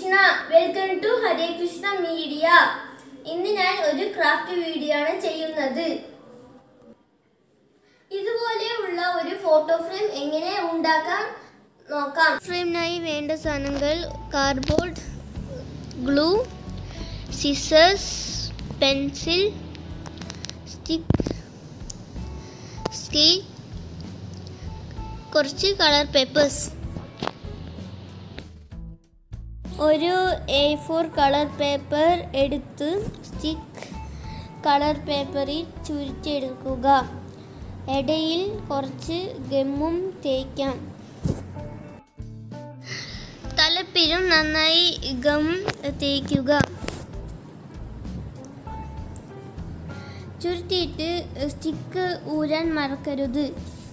Krishna welcome to Hare Krishna media ഇന്ന് ഞാൻ ഒരു ക്രാഫ്റ്റ് വീഡിയോ ആണ് ചെയ്യുന്നത് ഇതുപോലെയുള്ള ഒരു ഫോട്ടോ ഫ്രെയിം എങ്ങനെ ഉണ്ടാക്കാൻ നോക്കാം ഫ്രെയിമിനായി വേണ്ട സാധനങ്ങൾ cardboard glue scissors pencil stick scale കുറച്ച് കളർ പേപ്പേഴ്സ് ഒരു എ ഫോർ കളർ പേപ്പർ എടുത്ത് സ്റ്റിക്ക് കളർ പേപ്പറിൽ ചുരുട്ടിയെടുക്കുക ഇടയിൽ കുറച്ച് ഗമ്മും തേക്കാം തലപ്പിലും നന്നായി ഗം തേക്കുക ചുരുട്ടിയിട്ട് സ്റ്റിക്ക് ഊരാൻ മറക്കരുത്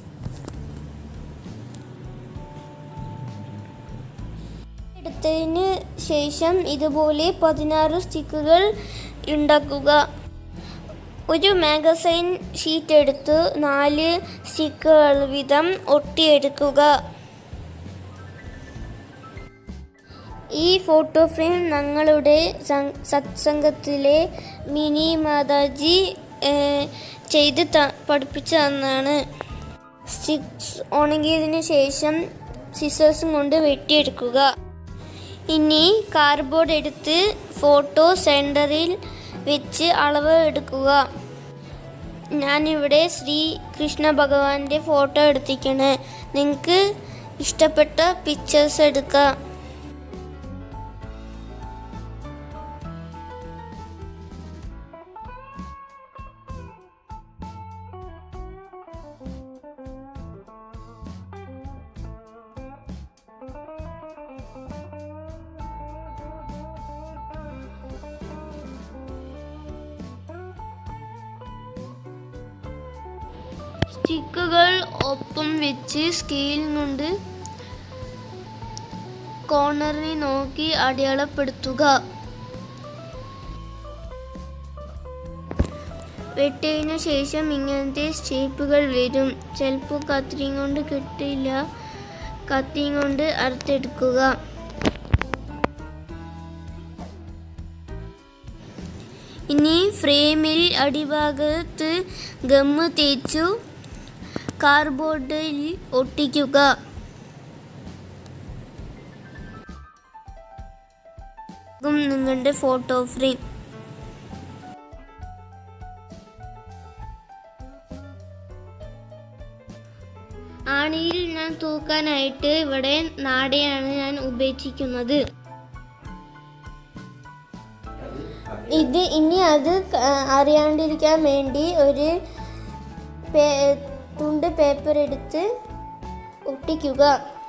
എടുത്തതിന് ശേഷം ഇതുപോലെ പതിനാറ് സ്റ്റിക്കുകൾ ഉണ്ടാക്കുക ഒരു മാഗസൈൻ ഷീറ്റ് എടുത്ത് നാല് സ്റ്റിക്കുകൾ വീതം ഒട്ടിയെടുക്കുക ഈ ഫോട്ടോ ഫ്രെയിം ഞങ്ങളുടെ സം- സത്സംഗത്തിലെ മിനി മാതാജി ഏഹ്, ചെയ്ത് ത- പഠിപ്പിച്ചു തന്നാണ് സ്റ്റിക്സ് ഉണങ്ങിയതിന് ശേഷം സിസേഴ്സും കൊണ്ട് വെട്ടിയെടുക്കുക ഇനി കാർഡ്ബോർഡ് എടുത്ത് ഫോട്ടോ സെൻറ്ററിൽ വെച്ച് അളവ് എടുക്കുക ഞാനിവിടെ ശ്രീ കൃഷ്ണ ഭഗവാന്റെ ഫോട്ടോ എടുത്തിരിക്കണേ നിങ്ങൾക്ക് ഇഷ്ടപ്പെട്ട പിക്ചേഴ്സ് എടുക്കാം സ്റ്റിക്കുകൾ ഒപ്പം വെച്ച് സ്കെയിൽ കൊണ്ട് കോർണറിനെ നോക്കി അടയാളപ്പെടുത്തുക വെട്ടിയതിനു ശേഷം ഇങ്ങനത്തെ ഷേപ്പുകൾ വരും ചിലപ്പോൾ കത്തിരിയും കൊണ്ട് കിട്ടില്ല കത്തിയും കൊണ്ട് അറുത്തെടുക്കുക ഇനി ഫ്രെയിമിൽ അടിഭാഗത്ത് ഗമ്മ് തേച്ചു കാർഡ്ബോർഡിൽ ഒട്ടിക്കുക ഇതും നിങ്ങളുടെ ഫോട്ടോ ഫ്രെയിം ആണിയിൽ ഞാൻ തൂക്കാനായിട്ട് ഇവിടെ നാടയാണ് ഞാൻ ഉപയോഗിച്ചിരിക്കുന്നത് ഇത് ഇനി അത് ക- അറിയാണ്ടിരിക്കാൻ വേണ്ടി ഒരു പേ- തുണ്ട് പേപ്പർ എടുത്ത് ഒട്ടിക്കുക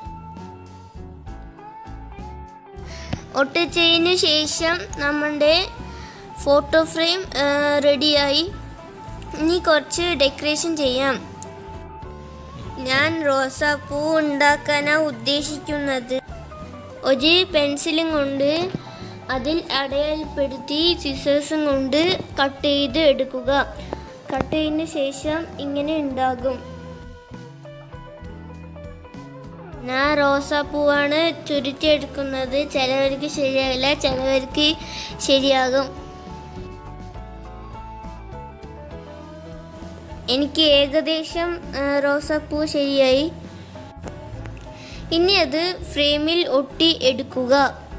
ഒട്ടിച്ചതിന് ശേഷം നമ്മുടെ ഫോട്ടോ ഫ്രെയിം റെഡിയായി ഇനി കുറച്ച് ഡെക്കറേഷൻ ചെയ്യാം ഞാൻ റോസാപ്പൂ ഉണ്ടാക്കാനാണ് ഉദ്ദേശിക്കുന്നത് ഒരു പെൻസിലും കൊണ്ട് അതിൽ അടയാളപ്പെടുത്തി സിസേഴ്സും കൊണ്ട് കട്ട് ചെയ്ത് എടുക്കുക കട്ട് ചെയ്തതിന് ശേഷം ഇങ്ങനെ ഉണ്ടാകും ഞാൻ റോസാപ്പൂവാണ് ചുരുട്ടിയെടുക്കുന്നത് ചിലവർക്ക് ശരിയാകില്ല ചിലവർക്ക് ശരിയാകും എനിക്ക് ഏകദേശം ആ, റോസാപ്പൂ ശരിയായി ഇനി അത് ഫ്രെയിമിൽ ഒട്ടി എടുക്കുക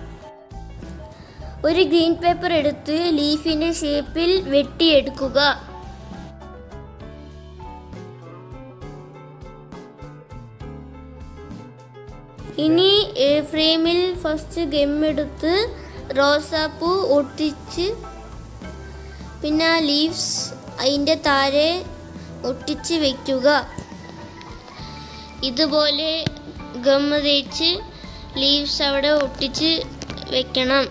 ഒരു ഗ്രീൻ പേപ്പർ എടുത്ത് ലീഫിന്റെ ഷേപ്പിൽ വെട്ടിയെടുക്കുക ഇനി ഏ, ഫ്രെയിമിൽ ഫസ്റ്റ് ഗമ്മെടുത്ത് റോസാപ്പൂ ഒട്ടിച്ച് പിന്നെ ആ ലീവ്സ് അതിൻ്റെ താഴെ ഒട്ടിച്ച് വെക്കുക ഇതുപോലെ ഗമ്മ തേച്ച് ലീവ്സ് അവിടെ ഒട്ടിച്ച് വെക്കണം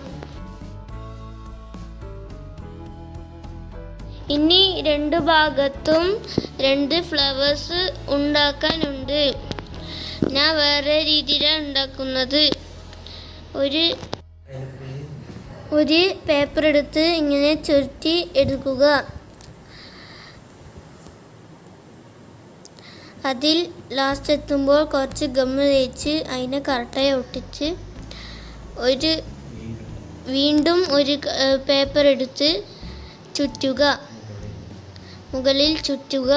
ഇനി രണ്ട് ഭാഗത്തും രണ്ട് ഫ്ലവേഴ്സ് ഉണ്ടാക്കാനുണ്ട് ഞാൻ വേറെ രീതിയിലാണ് ഉണ്ടാക്കുന്നത് ഒരു ഒരു പേപ്പർ എടുത്ത് ഇങ്ങനെ ചുരുട്ടി എടുക്കുക അതിൽ ലാസ്റ്റ് എത്തുമ്പോൾ കുറച്ച് ഗമ്മ് തേച്ച് അതിനെ കറക്റ്റായി ഒട്ടിച്ച് ഒരു വീണ്ടും ഒരു പേപ്പർ എടുത്ത് ചുറ്റുക മുകളിൽ ചുറ്റുക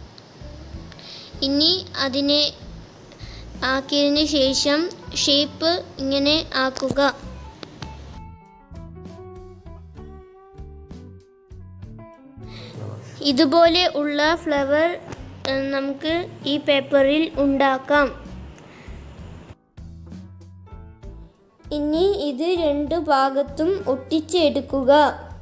ഇനി അതിനെ ആക്കിയതിന് ശേഷം ഷേപ്പ് ഇങ്ങനെ ആക്കുക ഇതുപോലെ ഉള്ള ഫ്ലവർ ഏഹ്, നമുക്ക് ഈ പേപ്പറിൽ ഉണ്ടാക്കാം ഇനി ഇത് രണ്ടു ഭാഗത്തും ഒട്ടിച്ചെടുക്കുക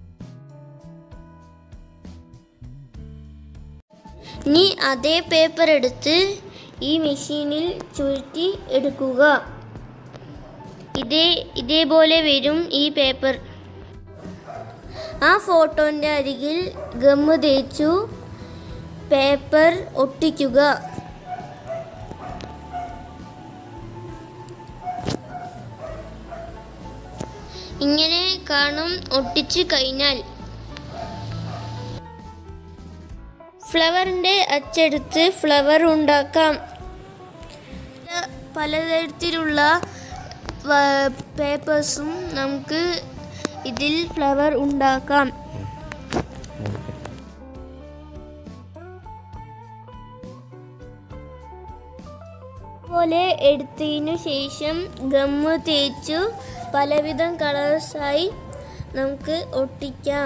ഇനി അതേ പേപ്പർ എടുത്ത് ഈ മെഷീനിൽ ചുരുട്ടി എടുക്കുക ഇതേ ഇതേപോലെ വരും ഈ പേപ്പർ ആ ഫോട്ടോൻ്റെ അരികിൽ ഗമ്മ് തേച്ചു പേപ്പർ ഒട്ടിക്കുക ഇങ്ങനെ കാണും ഒട്ടിച്ച് കഴിഞ്ഞാൽ ഫ്ലവറിൻ്റെ അച്ചെടുത്ത് ഫ്ലവർ ഉണ്ടാക്കാം പലതരത്തിലുള്ള പേപ്പേഴ്സും നമുക്ക് ഇതിൽ ഫ്ലവർ ഉണ്ടാക്കാം പോലെ എടുത്തതിനു ശേഷം ഗമ്മ് തേച്ചു പലവിധം കളേഴ്സായി നമുക്ക് ഒട്ടിക്കാം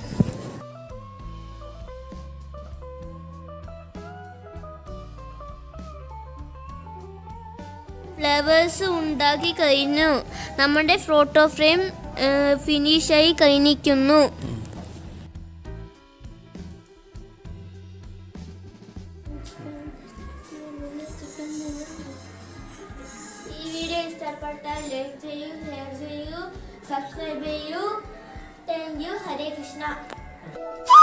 ഫ്ലവേഴ്സ് ഉണ്ടാക്കി കഴിഞ്ഞു നമ്മുടെ ഫോട്ടോ ഫ്രെയിം ഫിനിഷായി കഴിഞ്ഞിരിക്കുന്നു ഈ വീഡിയോ ഇഷ്ടപ്പെട്ടാൽ ലൈക്ക് ചെയ്യൂ ഷെയർ ചെയ്യൂ സബ്സ്ക്രൈബ് ചെയ്യൂ താങ്ക് യു ഹരേ കൃഷ്ണ